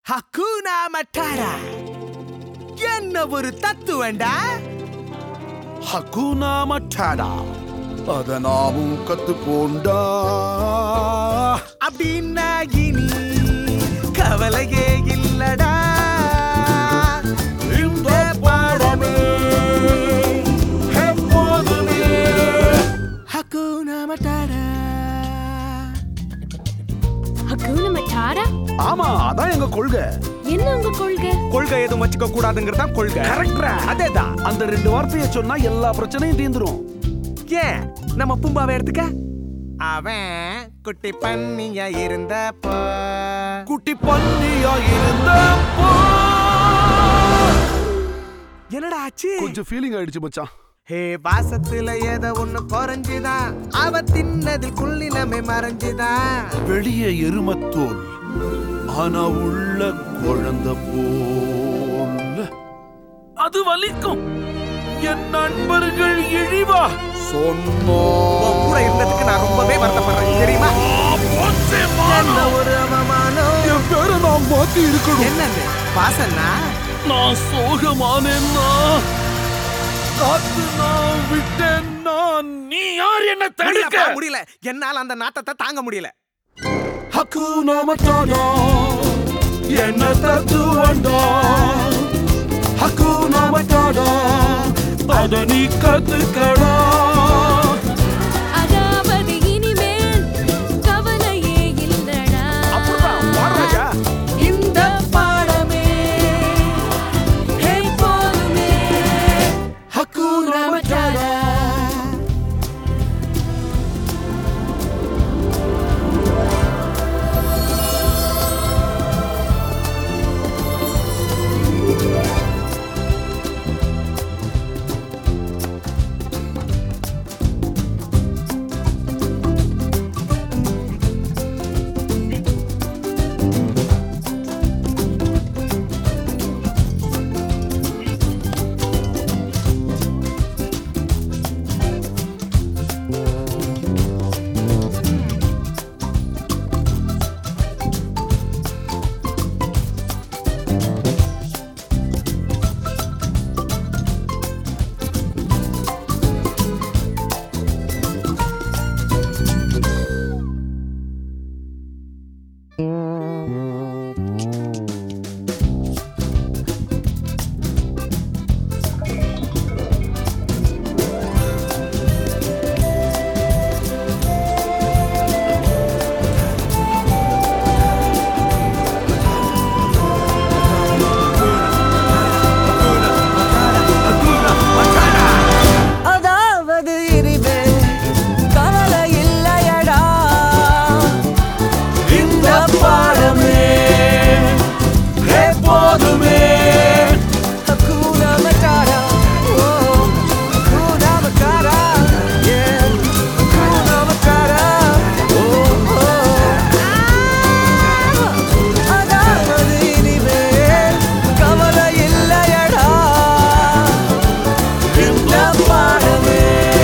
ஹக்கூனா மட்டாரா என்ன ஒரு தத்துவண்டா ஹகுனா மட்டாடா அத நாமும் கத்துக்கோண்டா அப்படின்னா இனி கவலையே இல்லடா இந்த பாடமே எப்போதுமே ஹக்கூனா மட்டாரா ஹக்கூன மட்டாரா ஆமா அதான் எங்க கொள்கை என்ன உங்க கொள்கை கொள்கை எதுவும் வச்சுக்க கூடாதுங்கிறது தான் கொள்கை கரெக்டா அதேதான் அந்த ரெண்டு வார்த்தையை சொன்னா எல்லா பிரச்சனையும் தீந்துரும் ஏன் நம்ம பூம்பாவை எடுத்துக்க அவன் குட்டி பண்ணியா இருந்தப்போ குட்டி பன்னியா இருந்தப்போ என்னடா ஆச்சு கொஞ்சம் ஃபீலிங் ஆயிடுச்சு மச்சான் ஹே வாசத்துல ஏதோ ஒண்ணு குறைஞ்சுதான் அவ தின்னதில் குள்ளினமே மறைஞ்சுதான் வெளியே எருமத்தோல் ஆனா உள்ள குழந்தை போல அது வலிக்கும் என் நண்பர்கள் இழிவா சொன்னோ உன் கூட இருந்ததுக்கு நான் ரொம்பவே வருத்தப்படுறேன் தெரியுமா என்ன ஒரு அவமானம் என் பேரை நான் மாத்தி இருக்கணும் என்னது வாசன்னா நான் சோகமானேன்னா காத்து நான் விட்டேன்னா நீ யார் என்ன முடியலப்பா, தடுக்க முடியல என்னால அந்த நாத்தத்தை தாங்க முடியல ஹக்குனா மட்டாடா என்ன தத்துவண்டா ஹக்குனா மட்டாடா அத நீ கத்துக்கடா அதாவது இனிமேல் கவலையே இல்லடா அப்படிதான், பாடுறாயா? இந்த பாடமே எப்போதுமே ஹக்குனா மட்டாடா அதாவது இனிமே கவலை இல்லையடா இந்த பாடமே எப்போதுமே ஹக்கூனா மட்டாரா ஓ ஹக்கூனா மட்டாரா ஏ ஹக்கூனா மட்டாரா ஓ ஓ அதாவது இனிமே கவலை இல்லையடா இந்த பாடமே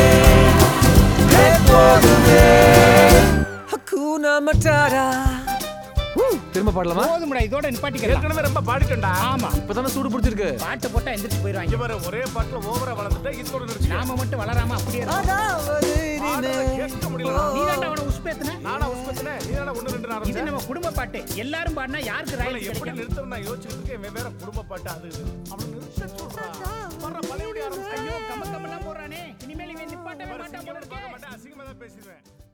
எப்போதுமே ஹக்கூனா மட்டாரா திரும்ப பாடலாமா போதும்டா இதோட நிப்பாட்டிக்கலாம் ஏற்கனவே ரொம்ப பாடிட்டோம்டா ஆமா இப்பதானே சூடு பிடிச்சிருக்கு பாட்டு போட்டா எந்திரிச்சு போயிருவாங்க இவர ஒரே பாட்டுல ஓவரா வளர்ந்துட்டா இதோட நிறுத்தி நாம மட்டும் வளராம அப்படியே இருக்கோம். அதாவது இனிமே கேட்க முடியல நீ தான்டா அவனை உசுப்பேத்துன நானா உஸ்பத்தினே நீ தானே ஒண்ணு ரெண்டு இது ஆரம்பிச்ச நம்ம குடும்ப பாட்டு எல்லாரும் பாடினா யாருக்கு அவனை ராயல் எப்படி கிடைக்கும் நிறுத்தணும் நான் யோசிச்சுட்டு இருக்கேன் இவன் வேற குடும்ப பாட்டு அது இது அவனை நிறுத்த சொல்றா வர்ற பழையபடி ஆரம்பிச்சு ஐயோ கம்ம கம்மெல்லாம் போறானே இனிமேல் இவன் நிப்பாட்டவே மாட்டான் போல இருக்கே. மாட்டேன் அசிங்கமா தான் பேசிடுவேன்